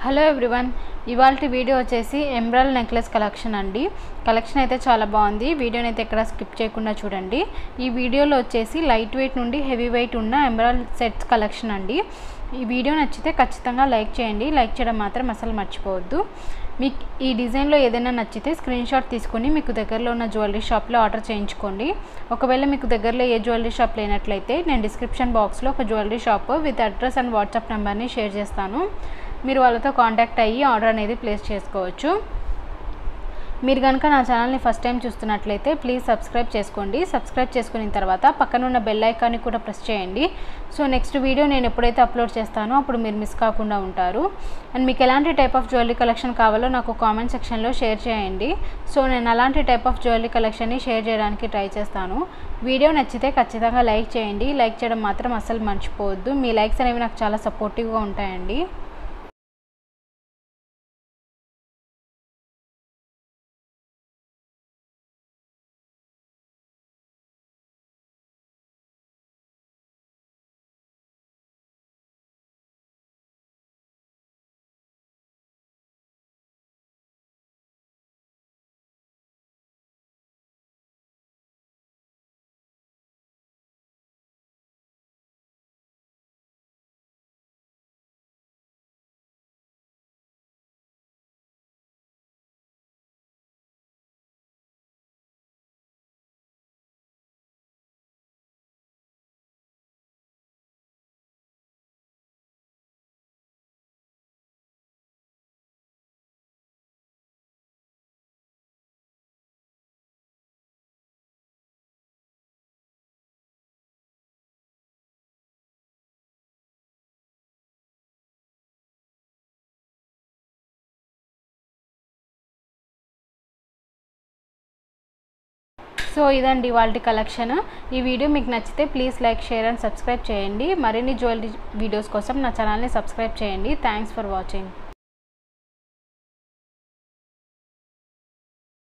hello everyone ఇవాళ video వచ్చేసి emerald necklace collection అండి కలెక్షన్ అయితే చాలా బాగుంది వీడియోని అయితే ఎక్కడ స్కిప్ చేయకుండా చూడండి ఈ వీడియోలో వచ్చేసి లైట్ వెయిట్ నుండి హెవీ వెయిట్ ఉన్న ఎమ్రాల్ సెట్స్ కలెక్షన్ అండి ఈ వీడియో నచ్చితే ఖచ్చితంగా లైక్ చేయండి లైక్ చేయడం మాత్రం అసలు మర్చిపోవద్దు మీకు ఈ డిజైన్లో ఏదైనా నచ్చితే స్క్రీన్ షాట్ తీసుకొని మీకు దగ్గరలో ఉన్న జ్యువెలరీ షాప్లో ఆర్డర్ చేయించుకోండి ఒకవేళ మీకు దగ్గరలో ఏ జ్యువెలరీ షాప్ లేనట్లయితే నేను డిస్క్రిప్షన్ బాక్స్లో ఒక jewellery shop with address and WhatsApp నెంబర్ని షేర్ చేస్తాను మీరు వాళ్ళతో కాంటాక్ట్ అయ్యి ఆర్డర్ అనేది ప్లేస్ చేసుకోవచ్చు మీరు కనుక నా ఛానల్ని ఫస్ట్ టైం చూస్తున్నట్లయితే ప్లీజ్ సబ్స్క్రైబ్ చేసుకోండి సబ్స్క్రైబ్ చేసుకున్న తర్వాత పక్కన ఉన్న బెల్ ఐకాన్ని కూడా ప్రెస్ చేయండి సో నెక్స్ట్ వీడియో నేను ఎప్పుడైతే అప్లోడ్ చేస్తానో అప్పుడు మీరు మిస్ కాకుండా ఉంటారు అండ్ మీకు ఎలాంటి టైప్ ఆఫ్ జ్యువెలరీ కలెక్షన్ కావాలో నాకు కామెంట్ సెక్షన్లో షేర్ చేయండి సో నేను అలాంటి టైప్ ఆఫ్ జ్యువెలరీ కలెక్షన్ని షేర్ చేయడానికి ట్రై చేస్తాను వీడియో నచ్చితే ఖచ్చితంగా లైక్ చేయండి లైక్ చేయడం మాత్రం అస్సలు మర్చిపోవద్దు మీ లైక్స్ అనేవి నాకు చాలా సపోర్టివ్గా ఉంటాయండి సో ఇదండి వాళ్ళ కలెక్షన్ ఈ వీడియో మీకు నచ్చితే please like share and subscribe చేయండి మరిన్ని జ్యువెలరీ వీడియోస్ కోసం నా ఛానల్ని సబ్స్క్రైబ్ చేయండి థ్యాంక్స్ ఫర్ వాచింగ్